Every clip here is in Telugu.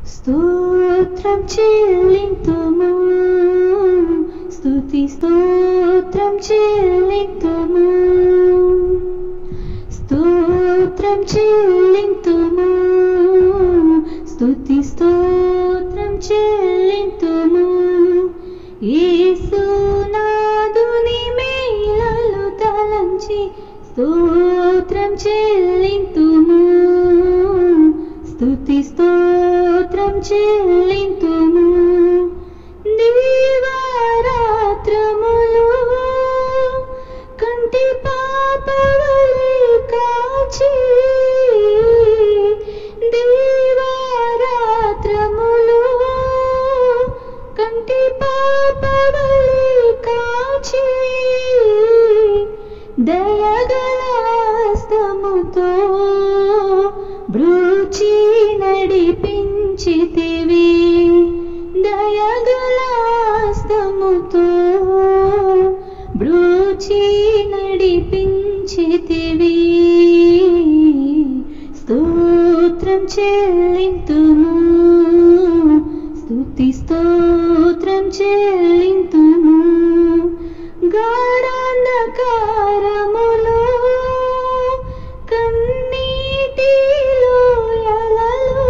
స్తోత్రం చెల్లింతుము స్తుతి స్తోత్రం చెల్లింతుము స్తోత్రం చెల్లింతుము స్తుతి స్తోత్రం చెల్లింతుము యేసునాదుని మేలలు తలంచి స్తోత్రం చెల్లింతుము స్తుతి స్తోత్రం చెల్లింతుము దివారాత్రములు కంటి పాపవలే కాచి దివారాత్రములు కంటి పాపవలే కాచి దయగలాస్తముతో బ్రూచి నడిపించితివి దయగలాస్తముతో బ్రూచి నడిపించితివి స్తోత్రం చెల్లింతుము స్తుతి స్తోత్రం చెల్లింతుము గాఢాంధకారములో కన్నీటిలో ఎలలో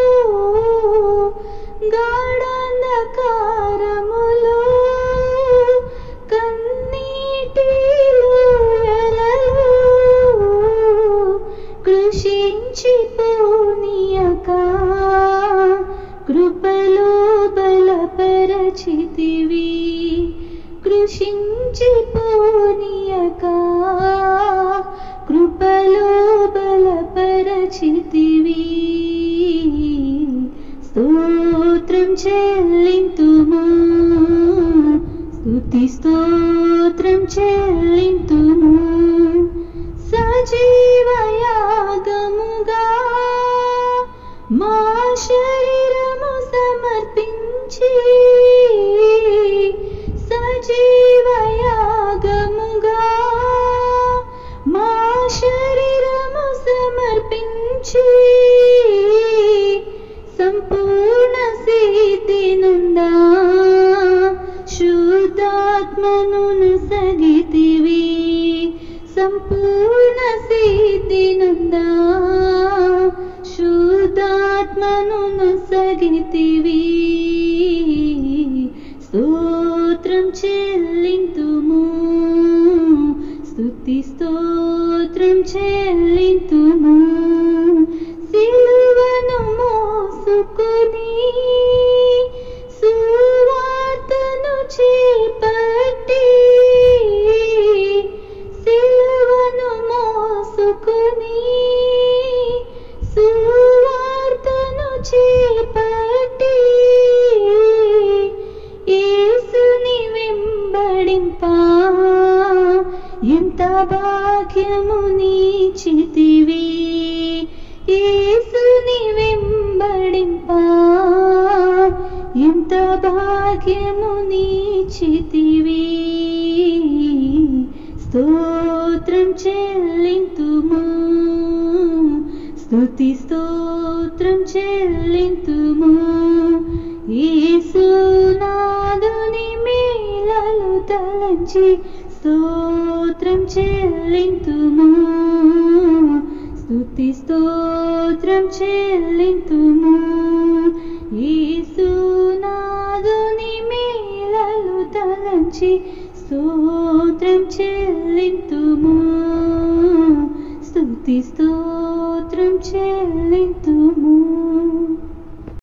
గాఢాంధకారములో కన్నీటిలో ఎలలో కృషించిపోనీయక కృపలో బలపరచితివి కృషించిపోనీయక కృపలో బలపరచితివి స్తోత్రం చెల్లింతుము స్తుతి స్తోత్రం చెల్లింతుము సజీవయాగముగా మా శరీరము సమర్పించి సజీవయాగముగా మా శరీరము సమర్పించి సంపూర్ణ సిద్ధి నుండా శుద్ధాత్మను సగితివి సంపూర్ణ సిద్ధి నుండా శుద్ధాత్మను సగితివి స్తోత్రం చెల్లింతుము స్తుతి స్తోత్రం చెల్లింతుము సిలువను మోసుకుని సువార్తను చేపట్టి సిలువను మోసుకుని సువార్తను చేపట్టి యేసుని వెంబడింప ఎంత భాగ్యము నీచితివి యేసుని వెంబడింప ఎంత భాగ్యము నీచితివి స్తోత్రం చెల్లింతుము స్తుతి స్తోత్రం చెల్లింతుము యేసునాదుని మేలలు తలంచి స్తోత్రం చెల్లింతుము స్తుతి స్తోత్రం చెల్లింతుము యేసునాదుని మేలలు తలంచి స్తోత్రం చెల్లింతుము స్తుతి స్తోత్రం చెల్లింతుము